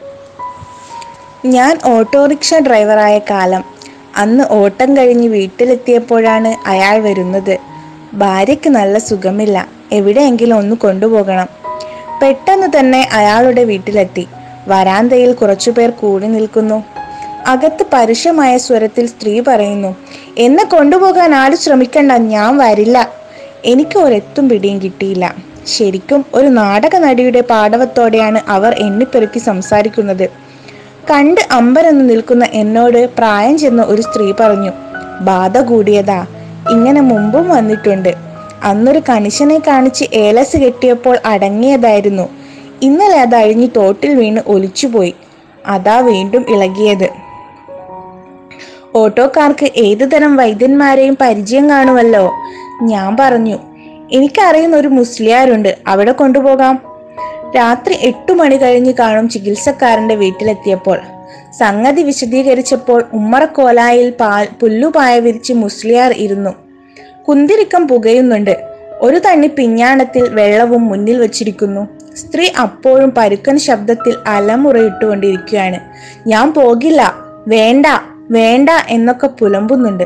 ഞാൻ ഓട്ടോറിക്ഷ ഡ്രൈവറായ കാലം അന്ന് ഓട്ടം കഴിഞ്ഞ് വീട്ടിലെത്തിയപ്പോഴാണ് അയാൾ വരുന്നത് ഭാര്യയ്ക്ക് നല്ല സുഖമില്ല എവിടെയെങ്കിലും ഒന്ന് കൊണ്ടുപോകണം പെട്ടെന്ന് തന്നെ അയാളുടെ വീട്ടിലെത്തി വരാന്തയിൽ കുറച്ചുപേർ കൂടി നിൽക്കുന്നു അകത്ത് പരുഷമായ സ്വരത്തിൽ സ്ത്രീ പറയുന്നു എന്നെ കൊണ്ടുപോകാൻ ആരും ശ്രമിക്കണ്ട ഞാൻ വരില്ല എനിക്ക് ഒരെത്തും പിടിയും കിട്ടിയില്ല ശരിക്കും ഒരു നാടക നടിയുടെ പാടവത്തോടെയാണ് അവർ എണ്ണിപ്പെറുക്കി സംസാരിക്കുന്നത് കണ്ട് അമ്പരന്ന് നിൽക്കുന്ന എന്നോട് പ്രായം ചെന്ന ഒരു സ്ത്രീ പറഞ്ഞു ബാധ കൂടിയതാ ഇങ്ങനെ മുമ്പും വന്നിട്ടുണ്ട് അന്നൊരു കണിശനെ കാണിച്ച് ഏലസ് കെട്ടിയപ്പോൾ അടങ്ങിയതായിരുന്നു ഇന്നലെ അത് അഴിഞ്ഞ് തോട്ടിൽ വീണ് ഒലിച്ചുപോയി അതാ വീണ്ടും ഇളകിയത് ഓട്ടോക്കാർക്ക് ഏതു തരം വൈദ്യന്മാരെയും പരിചയം കാണുമല്ലോ ഞാൻ പറഞ്ഞു എനിക്കറിയുന്ന ഒരു മുസ്ലിയാരുണ്ട് അവിടെ കൊണ്ടുപോകാം രാത്രി എട്ടു മണി കഴിഞ്ഞ് കാണും ചികിത്സക്കാരന്റെ വീട്ടിലെത്തിയപ്പോൾ സംഗതി വിശദീകരിച്ചപ്പോൾ ഉമ്മറക്കോലായിൽ പാൽ പുല്ലുപായ വിരിച്ച് മുസ്ലിയാർ ഇരുന്നു കുന്തിരിക്കം പുകയുന്നുണ്ട് ഒരു തണ്ണി പിഞ്ഞാണത്തിൽ വെള്ളവും മുന്നിൽ വച്ചിരിക്കുന്നു സ്ത്രീ അപ്പോഴും പരുക്കൻ ശബ്ദത്തിൽ അലമുറയിട്ടുകൊണ്ടിരിക്കുകയാണ് ഞാൻ പോകില്ല വേണ്ട വേണ്ട എന്നൊക്കെ പുലമ്പുന്നുണ്ട്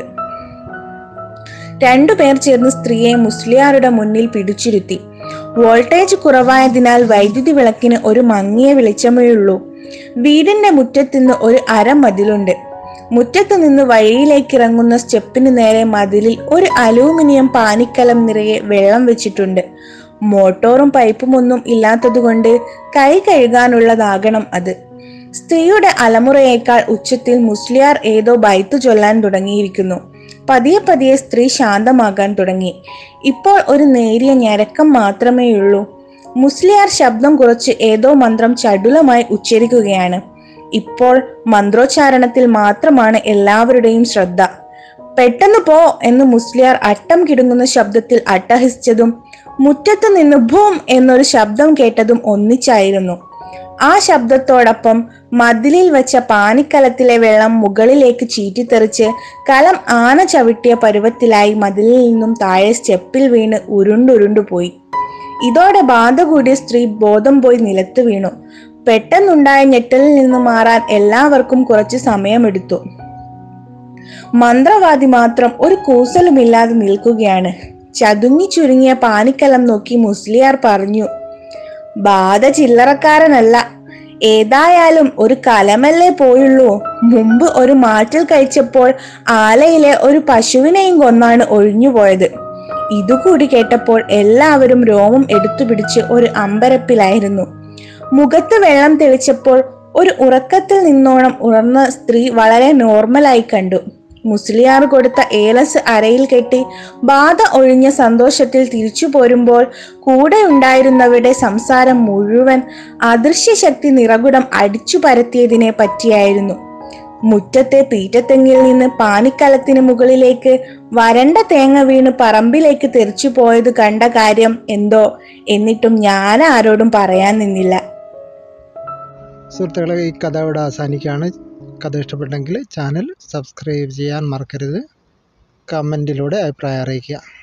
രണ്ടുപേർ ചേർന്ന് സ്ത്രീയെ മുസ്ലിയാരുടെ മുന്നിൽ പിടിച്ചിരുത്തി വോൾട്ടേജ് കുറവായതിനാൽ വൈദ്യുതി വിളക്കിന് ഒരു മങ്ങിയ വെളിച്ചമേയുള്ളൂ വീടിന്റെ മുറ്റത്തുനിന്ന് ഒരു അരമതിലുണ്ട് മുറ്റത്ത് നിന്ന് വഴിയിലേക്ക് ഇറങ്ങുന്ന സ്റ്റെപ്പിന് നേരെ മതിലിൽ ഒരു അലൂമിനിയം പാനിക്കലം നിറയെ വെള്ളം വെച്ചിട്ടുണ്ട് മോട്ടോറും പൈപ്പും ഒന്നും ഇല്ലാത്തതുകൊണ്ട് കൈ കഴുകാനുള്ളതാകണം അത് സ്ത്രീയുടെ അലമുറയേക്കാൾ ഉച്ചത്തിൽ മുസ്ലിയാർ ഏതോ ബൈത്ത് ചൊല്ലാൻ തുടങ്ങിയിരിക്കുന്നു പതിയെ പതിയെ സ്ത്രീ ശാന്തമാകാൻ തുടങ്ങി ഇപ്പോൾ ഒരു നേരിയ ഞരക്കം മാത്രമേയുള്ളൂ മുസ്ലിയാർ ശബ്ദം കുറച്ച് ഏതോ മന്ത്രം ചടുലമായി ഉച്ചരിക്കുകയാണ് ഇപ്പോൾ മന്ത്രോച്ചാരണത്തിൽ മാത്രമാണ് എല്ലാവരുടെയും ശ്രദ്ധ പെട്ടെന്ന് പോ എന്ന് മുസ്ലിയാർ അട്ടം കിടുങ്ങുന്ന ശബ്ദത്തിൽ അട്ടഹസിച്ചതും മുറ്റത്ത് നിന്ന് ഭൂം എന്നൊരു ശബ്ദം കേട്ടതും ഒന്നിച്ചായിരുന്നു ആ ശബ്ദത്തോടൊപ്പം മതിലിൽ വെച്ച പാനിക്കലത്തിലെ വെള്ളം മുകളിലേക്ക് ചീറ്റിത്തെറിച്ച് കലം ആന ചവിട്ടിയ പരുവത്തിലായി മതിലിൽ നിന്നും താഴെ സ്റ്റെപ്പിൽ വീണ് ഉരുണ്ടുരുണ്ടു പോയി ഇതോടെ ബാധ കൂടിയ സ്ത്രീ ബോധം പോയി നിലത്ത് വീണു പെട്ടെന്നുണ്ടായ ഞെട്ടലിൽ നിന്ന് മാറാൻ എല്ലാവർക്കും കുറച്ച് സമയമെടുത്തു മന്ത്രവാദി മാത്രം ഒരു കൂസലുമില്ലാതെ നിൽക്കുകയാണ് ചതുങ്ങി ചുരുങ്ങിയ പാനിക്കലം നോക്കി മുസ്ലിയാർ പറഞ്ഞു ബാധ ചില്ലറക്കാരനല്ല ഏതായാലും ഒരു കലമല്ലേ പോയുള്ളൂ മുമ്പ് ഒരു മാറ്റിൽ കഴിച്ചപ്പോൾ ആലയിലെ ഒരു പശുവിനെയും കൊന്നാണ് ഒഴിഞ്ഞുപോയത് ഇതുകൂടി കേട്ടപ്പോൾ എല്ലാവരും രോമം എടുത്തു പിടിച്ച് ഒരു അമ്പരപ്പിലായിരുന്നു മുഖത്ത് വെള്ളം തെളിച്ചപ്പോൾ ഒരു ഉറക്കത്തിൽ നിന്നോണം ഉണർന്ന സ്ത്രീ വളരെ നോർമലായി കണ്ടു മുസ്ലിയാർ കൊടുത്ത ഏലസ് അരയിൽ കെട്ടി ബാധ ഒഴിഞ്ഞ സന്തോഷത്തിൽ തിരിച്ചു പോരുമ്പോൾ കൂടെ ഉണ്ടായിരുന്നവരുടെ സംസാരം മുഴുവൻ അദൃശ്യശക്തി നിറകുടം അടിച്ചു പരത്തിയതിനെ പറ്റിയായിരുന്നു മുറ്റത്തെ പീറ്റത്തെങ്ങിൽ നിന്ന് പാനിക്കലത്തിന് മുകളിലേക്ക് വരണ്ട തേങ്ങ വീണ് പറമ്പിലേക്ക് തെറിച്ചു പോയത് കണ്ട കാര്യം എന്തോ എന്നിട്ടും ഞാൻ ആരോടും പറയാൻ നിന്നില്ല സുഹൃത്തുക്കളെ ഈ കഥ ഇവിടെ അവസാനിക്കുകയാണ് കഥ ഇഷ്ടപ്പെട്ടെങ്കിൽ ചാനൽ സബ്സ്ക്രൈബ് ചെയ്യാൻ മറക്കരുത് കമൻറ്റിലൂടെ അഭിപ്രായം അറിയിക്കുക